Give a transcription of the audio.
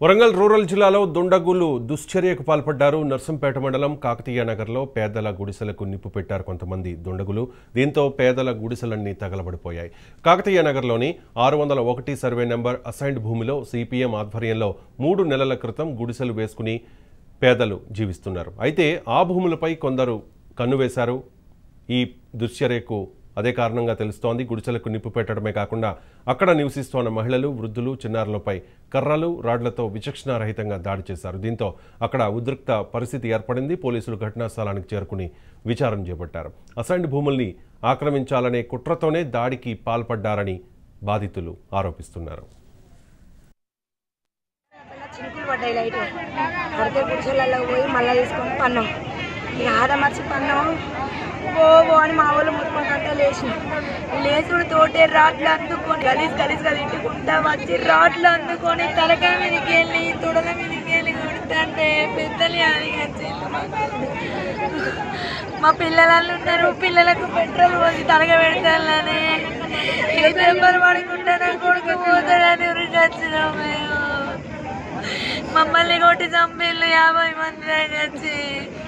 Warangal rural జిల్లాలో దుండగులు దుశ్చర్యకు పాల్పడ్డారు నర్సంపేట మండలం కాకతీయ నగర్లో పేదల గుడిసెలకు నిప్పు పెట్టారు కొంతమంది దుండగులు దీంతో పేదల గుడిసెలన్నీ తగలబడిపోయాయి కాకతీయ నగర్లోని ఆరు వందల ఒకటి సర్వే నెంబర్ అసైన్డ్ భూమిలో సిపిఎం ఆధ్వర్యంలో మూడు నెలల క్రితం గుడిసెలు వేసుకుని పేదలు జీవిస్తున్నారు అయితే ఆ భూములపై కొందరు కన్నువేశారు ఈ దుశ్చర్యకు అదే కారణంగా తెలుస్తోంది గుడిసెలకు నిప్పు పెట్టడమే కాకుండా అక్కడ నివసిస్తోన్న మహిళలు వృద్ధులు చిన్నారులపై కర్రలు రాడ్లతో విచక్షణారహితంగా దాడి చేశారు దీంతో అక్కడ ఉద్రిక్త పరిస్థితి ఏర్పడింది పోలీసులు ఘటనా స్థలానికి చేరుకుని విచారణ చేపట్టారు అసైన్డ్ భూముల్ని ఆక్రమించాలనే కుట్రతోనే దాడికి పాల్పడ్డారని బాధితులు ఆరోపిస్తున్నారు చినుకులు పడ్డాయి లైట్ పడితే గుడిసెలలో పోయి మళ్ళీ తీసుకొని పన్నాం ఇక ఆడ మర్చి పన్నాం ఓ ఓ అని మా వాళ్ళు ముట్టుకుంటా లేచినాం లేచుడు తోటే రాట్లు అందుకొని గలీజ్ గలీజ్గా తిట్టుకుంటా వచ్చి రాట్లు అందుకొని తలకాయ మీదకి వెళ్ళి తొడల మీదకి వెళ్ళి కొడుతుంటే పెద్దలు వచ్చింది మా పిల్లలు ఉన్నారు పిల్లలకు పెట్రోల్ పోసి తలగ పెడతానని ఇక దెబ్బలు పడుకుంటే నా కొడుకు పోతాడని ఉరికి వచ్చినాం మేము మమ్మల్ని కొట్టి చంపిళ్ళు యాభై మంది దాకా వచ్చి